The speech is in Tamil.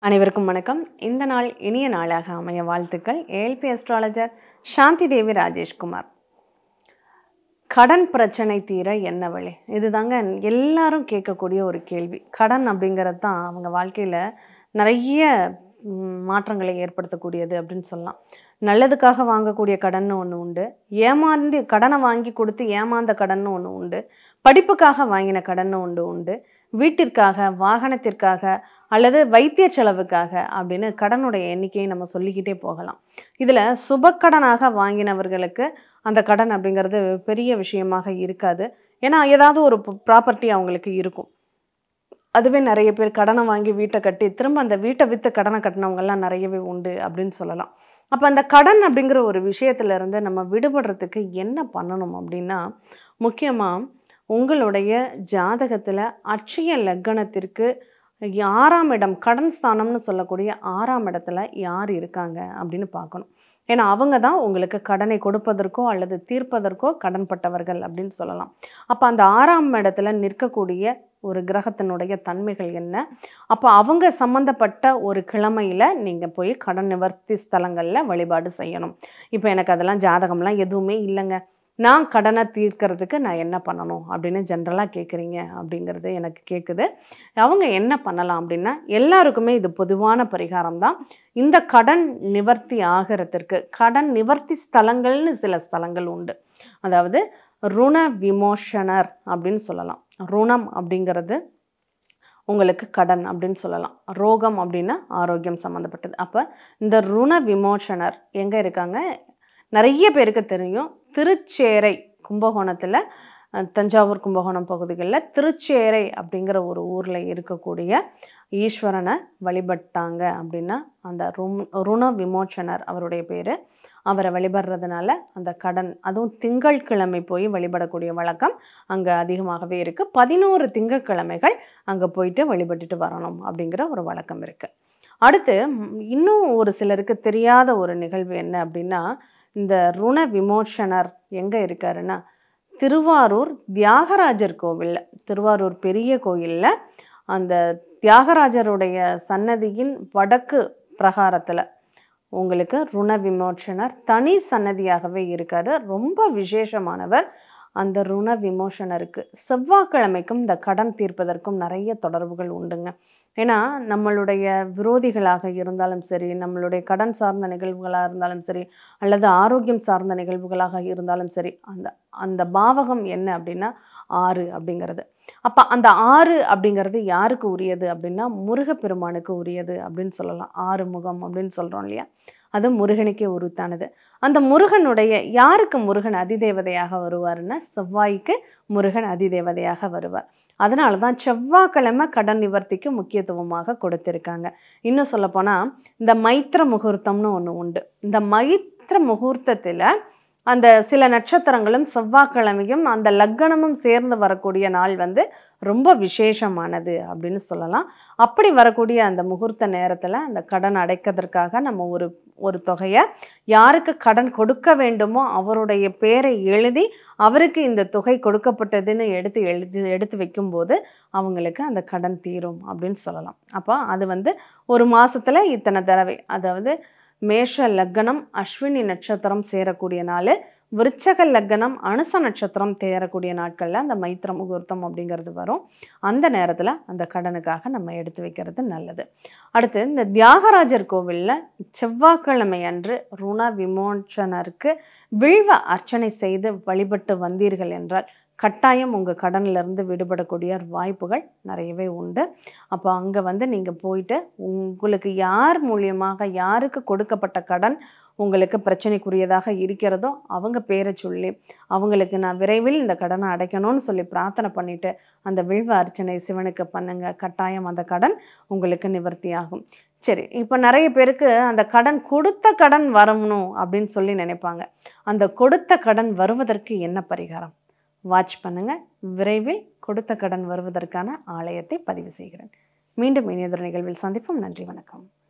அனைவருக்கும் வணக்கம் இந்த நாள் இனிய நாளாக அமைய வாழ்த்துக்கள் ஏஎல்பி அஸ்ட்ராலஜர் சாந்தி தேவி ராஜேஷ்குமார் கடன் பிரச்சனை தீர என்ன வழி இதுதாங்க எல்லாரும் கேட்கக்கூடிய ஒரு கேள்வி கடன் அப்படிங்கிறது தான் அவங்க வாழ்க்கையில் நிறைய ம், மாற்றங்களை ஏற்படுத்தக்கூடியது அப்படின்னு சொல்லலாம் நல்லதுக்காக வாங்கக்கூடிய கடன் ஒன்று உண்டு ஏமாந்து கடனை வாங்கி கொடுத்து ஏமாந்த கடன் ஒன்று உண்டு படிப்புக்காக வாங்கின கடன் ஒன்று உண்டு வீட்டிற்காக வாகனத்திற்காக அல்லது வைத்திய செலவுக்காக அப்படின்னு கடனுடைய எண்ணிக்கையை நம்ம சொல்லிக்கிட்டே போகலாம் இதில் சுபக்கடனாக வாங்கினவர்களுக்கு அந்த கடன் அப்படிங்கிறது பெரிய விஷயமாக இருக்காது ஏன்னா ஏதாவது ஒரு ப்ராப்பர்ட்டி அவங்களுக்கு இருக்கும் அதுவே நிறைய பேர் கடனை வாங்கி வீட்டை கட்டி திரும்ப அந்த வீட்டை விற்று கடனை கட்டினவங்கெல்லாம் நிறையவே உண்டு அப்படின்னு சொல்லலாம் அப்போ அந்த கடன் அப்படிங்கிற ஒரு விஷயத்துல இருந்து நம்ம விடுபடுறதுக்கு என்ன பண்ணணும் அப்படின்னா முக்கியமாக உங்களுடைய ஜாதகத்தில் அட்சய லக்கணத்திற்கு ஆறாம் இடம் கடன் ஸ்தானம்னு சொல்லக்கூடிய ஆறாம் இடத்துல யார் இருக்காங்க அப்படின்னு பார்க்கணும் ஏன்னா அவங்க தான் உங்களுக்கு கடனை கொடுப்பதற்கோ அல்லது தீர்ப்பதற்கோ கடன்பட்டவர்கள் அப்படின்னு சொல்லலாம் அப்போ அந்த ஆறாம் இடத்துல நிற்கக்கூடிய ஒரு கிரகத்தினுடைய தன்மைகள் என்ன அப்போ அவங்க சம்மந்தப்பட்ட ஒரு கிழமையில் நீங்கள் போய் கடன் நிவர்த்தி ஸ்தலங்களில் வழிபாடு செய்யணும் இப்போ எனக்கு அதெல்லாம் ஜாதகம்லாம் எதுவுமே இல்லைங்க நான் கடனை தீர்க்கறதுக்கு நான் என்ன பண்ணணும் அப்படின்னு ஜென்ரலாக கேட்குறீங்க அப்படிங்கிறது எனக்கு கேட்குது அவங்க என்ன பண்ணலாம் அப்படின்னா எல்லாருக்குமே இது பொதுவான பரிகாரம் தான் இந்த கடன் நிவர்த்தி ஆகிறதுக்கு கடன் நிவர்த்தி ஸ்தலங்கள்னு சில ஸ்தலங்கள் உண்டு அதாவது ருண விமோஷனர் அப்படின்னு சொல்லலாம் ருணம் அப்படிங்கிறது உங்களுக்கு கடன் அப்படின்னு சொல்லலாம் ரோகம் அப்படின்னா ஆரோக்கியம் சம்மந்தப்பட்டது அப்போ இந்த ருண விமோசனர் எங்கே இருக்காங்க நிறைய பேருக்கு தெரியும் திருச்சேரை கும்பகோணத்தில் அஹ், தஞ்சாவூர் கும்பகோணம் பகுதிகளில் திருச்சேரை அப்படிங்கிற ஒரு ஊரில் இருக்கக்கூடிய ஈஸ்வரனை வழிபட்டாங்க அப்படின்னா அந்த ருண் ருண விமோச்சனர் அவருடைய பேர் அவரை வழிபடுறதுனால அந்த கடன் அதுவும் திங்கட்கிழமை போய் வழிபடக்கூடிய வழக்கம் அங்கே அதிகமாகவே இருக்குது பதினோரு திங்கட்கிழமைகள் அங்கே போயிட்டு வழிபட்டுட்டு வரணும் அப்படிங்கிற ஒரு வழக்கம் இருக்குது அடுத்து ம், இன்னும் ஒரு சிலருக்கு தெரியாத ஒரு நிகழ்வு என்ன அப்படின்னா இந்த ருண விமோசனர் எங்கே இருக்காருன்னா திருவாரூர் தியாகராஜர் கோவிலில் திருவாரூர் பெரிய கோயிலில் அந்த தியாகராஜருடைய சன்னதியின் வடக்கு பிரகாரத்தில் உங்களுக்கு ருண விமோசனர் தனி சன்னதியாகவே இருக்காரு ரொம்ப விசேஷமானவர் அந்த ருண விமோசனருக்கு செவ்வாய்க்கிழமைக்கும் இந்த கடன் தீர்ப்பதற்கும் நிறைய தொடர்புகள் உண்டுங்க ஏன்னா நம்மளுடைய விரோதிகளாக இருந்தாலும் சரி நம்மளுடைய கடன் சார்ந்த நிகழ்வுகளாக இருந்தாலும் சரி அல்லது ஆரோக்கியம் சார்ந்த நிகழ்வுகளாக இருந்தாலும் சரி அந்த அந்த பாவகம் என்ன அப்படின்னா ஆறு அப்படிங்கிறது அப்போ அந்த ஆறு அப்படிங்கிறது யாருக்கு உரியது அப்படின்னா முருகப்பெருமானுக்கு உரியது அப்படின்னு சொல்லலாம் ஆறு முகம் அப்படின்னு சொல்கிறோம் இல்லையா அது முருகனுக்கே உருத்தானது அந்த முருகனுடைய யாருக்கு முருகன் அதிதேவதையாக வருவாருன்னா செவ்வாய்க்கு முருகன் அதிதேவதையாக வருவார் அதனால தான் செவ்வாய்க்கிழமை கடன் நிவர்த்திக்கு முக்கியத்துவமாக கொடுத்திருக்காங்க இன்னும் சொல்லப்போனால் இந்த மைத்திர முகூர்த்தம்னு ஒன்று உண்டு இந்த மைத்திர முகூர்த்தத்தில் அந்த சில நட்சத்திரங்களும் செவ்வாய்க்கிழமையும் அந்த லக்கணமும் சேர்ந்து வரக்கூடிய நாள் வந்து ரொம்ப விசேஷமானது அப்படின்னு சொல்லலாம் அப்படி வரக்கூடிய அந்த முகூர்த்த நேரத்தில் அந்த கடன் அடைக்கிறதுக்காக நம்ம ஒரு ஒரு தொகையை யாருக்கு கடன் கொடுக்க வேண்டுமோ அவருடைய பேரை எழுதி அவருக்கு இந்த தொகை கொடுக்கப்பட்டதுன்னு எடுத்து எழுதி எடுத்து வைக்கும்போது அவங்களுக்கு அந்த கடன் தீரும் அப்படின்னு சொல்லலாம் அப்போ அது வந்து ஒரு மாசத்துல இத்தனை தடவை அதாவது மேஷ லக்னம் அஸ்வினி நட்சத்திரம் சேரக்கூடிய நாள் விருச்சக லக்னம் அனுச நட்சத்திரம் தேரக்கூடிய நாட்களில் அந்த மைத்திர முகூர்த்தம் அப்படிங்கிறது வரும் அந்த நேரத்தில் அந்த கடனுக்காக நம்ம எடுத்து வைக்கிறது நல்லது அடுத்து இந்த தியாகராஜர் கோவிலில் செவ்வாய்க்கிழமை அன்று ருண விமோச்சனருக்கு வில்வ அர்ச்சனை செய்து வழிபட்டு வந்தீர்கள் என்றால் கட்டாயம் உங்கள் கடன்லேருந்து விடுபடக்கூடிய வாய்ப்புகள் நிறையவே உண்டு அப்போ அங்கே வந்து நீங்கள் போயிட்டு உங்களுக்கு யார் மூலியமாக யாருக்கு கொடுக்கப்பட்ட கடன் உங்களுக்கு பிரச்சனைக்குரியதாக இருக்கிறதோ அவங்க பேரை சொல்லி அவங்களுக்கு நான் விரைவில் இந்த கடனை அடைக்கணும்னு சொல்லி பிரார்த்தனை பண்ணிட்டு அந்த வில்வ அர்ச்சனை சிவனுக்கு பண்ணுங்க கட்டாயம் அந்த கடன் உங்களுக்கு நிவர்த்தி ஆகும் சரி இப்போ நிறைய பேருக்கு அந்த கடன் கொடுத்த கடன் வரணும் அப்படின்னு சொல்லி நினைப்பாங்க அந்த கொடுத்த கடன் வருவதற்கு என்ன பரிகாரம் வாட்ச் பண்ணுங்க விரைவில் கொடுத்த கடன் வருவதற்கான ஆலயத்தை பதிவு செய்கிறேன் மீண்டும் இனியதொரு நிகழ்வில் சந்திப்போம் நன்றி வணக்கம்